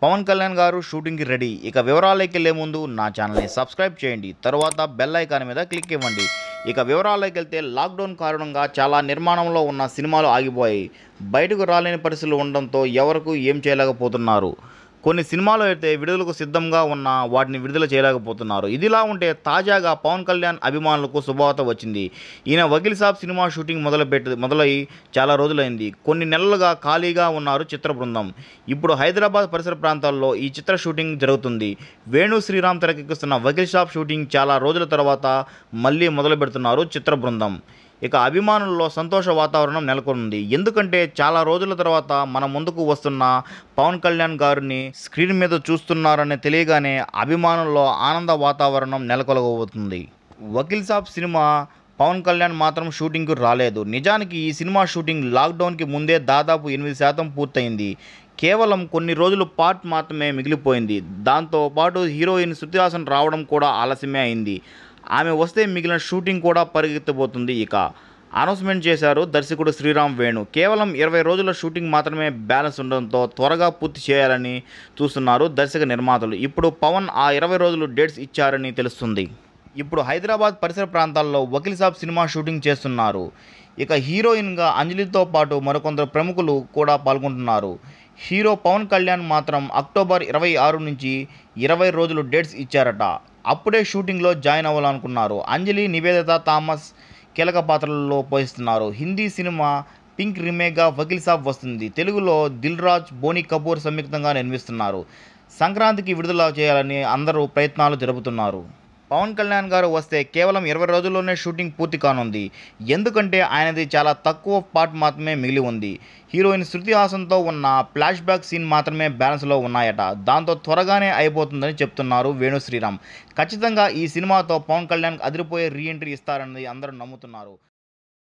పవన్ కళ్యాణ్ గారు షూటింగ్కి రెడీ ఇక వివరాలకి వెళ్ళే ముందు నా ఛానల్ని సబ్స్క్రైబ్ చేయండి తర్వాత బెల్ ఐకాన్ మీద క్లిక్ ఇవ్వండి ఇక వివరాల్లోకి వెళ్తే లాక్డౌన్ కారణంగా చాలా నిర్మాణంలో ఉన్న సినిమాలు ఆగిపోయాయి బయటకు రాలేని పరిస్థితులు ఉండడంతో ఎవరకు ఏం చేయలేకపోతున్నారు కొన్ని సినిమాలు అయితే విడుదలకు సిద్ధంగా ఉన్న వాటిని విడుదల చేయలేకపోతున్నారు ఇదిలా ఉంటే తాజాగా పవన్ కళ్యాణ్ అభిమానులకు శుభవార్త వచ్చింది ఈయన వకీల్ సాబ్ సినిమా షూటింగ్ మొదలుపెట్టి మొదలై చాలా రోజులైంది కొన్ని నెలలుగా ఖాళీగా ఉన్నారు చిత్ర బృందం ఇప్పుడు హైదరాబాద్ పరిసర ప్రాంతాల్లో ఈ చిత్ర షూటింగ్ జరుగుతుంది వేణు శ్రీరామ్ తెరకెక్కిస్తున్న వకీల్ షాప్ షూటింగ్ చాలా రోజుల తర్వాత మళ్ళీ మొదలు పెడుతున్నారు చిత్ర బృందం ఇక అభిమానుల్లో సంతోష వాతావరణం నెలకొంది ఎందుకంటే చాలా రోజుల తర్వాత మన ముందుకు వస్తున్న పవన్ కళ్యాణ్ గారిని స్క్రీన్ మీద చూస్తున్నారని తెలియగానే అభిమానుల్లో ఆనంద వాతావరణం నెలకొలగబోతుంది వకీల్ సాబ్ సినిమా పవన్ కళ్యాణ్ మాత్రం షూటింగ్కు రాలేదు నిజానికి ఈ సినిమా షూటింగ్ లాక్డౌన్కి ముందే దాదాపు ఎనిమిది శాతం పూర్తయింది కేవలం కొన్ని రోజులు పార్ట్ మాత్రమే మిగిలిపోయింది దాంతో పాటు హీరోయిన్ శృతి హాసన్ రావడం కూడా ఆలస్యమే అయింది ఆమె వస్తే మిగిలిన షూటింగ్ కూడా పరిగెత్తబోతుంది ఇక అనౌన్స్మెంట్ చేశారు దర్శకుడు శ్రీరామ్ వేణు కేవలం ఇరవై రోజుల షూటింగ్ మాత్రమే బ్యాలెన్స్ ఉండడంతో త్వరగా పూర్తి చేయాలని చూస్తున్నారు దర్శక నిర్మాతలు ఇప్పుడు పవన్ ఆ ఇరవై రోజులు డేట్స్ ఇచ్చారని తెలుస్తుంది ఇప్పుడు హైదరాబాద్ పరిసర ప్రాంతాల్లో వకీల్ సాబ్ సినిమా షూటింగ్ చేస్తున్నారు ఇక హీరోయిన్గా అంజలితో పాటు మరికొందరు ప్రముఖులు కూడా పాల్గొంటున్నారు హీరో పవన్ కళ్యాణ్ మాత్రం అక్టోబర్ ఇరవై ఆరు నుంచి ఇరవై రోజులు డేట్స్ ఇచ్చారట అప్పుడే షూటింగ్లో జాయిన్ అవ్వాలనుకున్నారు అంజలి నివేదిత థామస్ కీలక పాత్రలలో పోషిస్తున్నారు హిందీ సినిమా పింక్ రీమేక్గా వకీల్ సాబ్ వస్తుంది తెలుగులో దిల్ రాజ్ బోని కపూర్ సంయుక్తంగా నిర్మిస్తున్నారు సంక్రాంతికి విడుదల చేయాలని అందరూ ప్రయత్నాలు జరుపుతున్నారు పవన్ కళ్యాణ్ గారు వస్తే కేవలం ఇరవై రోజుల్లోనే షూటింగ్ పూర్తి కానుంది ఎందుకంటే ఆయనది చాలా తక్కువ పార్ట్ మాత్రమే మిగిలి ఉంది హీరోయిన్ శృతి హాసన్తో ఉన్న ఫ్లాష్ బ్యాక్ సీన్ మాత్రమే బ్యాలెన్స్లో ఉన్నాయట దాంతో త్వరగానే అయిపోతుందని చెప్తున్నారు వేణు శ్రీరామ్ ఖచ్చితంగా ఈ సినిమాతో పవన్ కళ్యాణ్ అదిరిపోయే రీ ఎంట్రీ ఇస్తారని అందరూ నమ్ముతున్నారు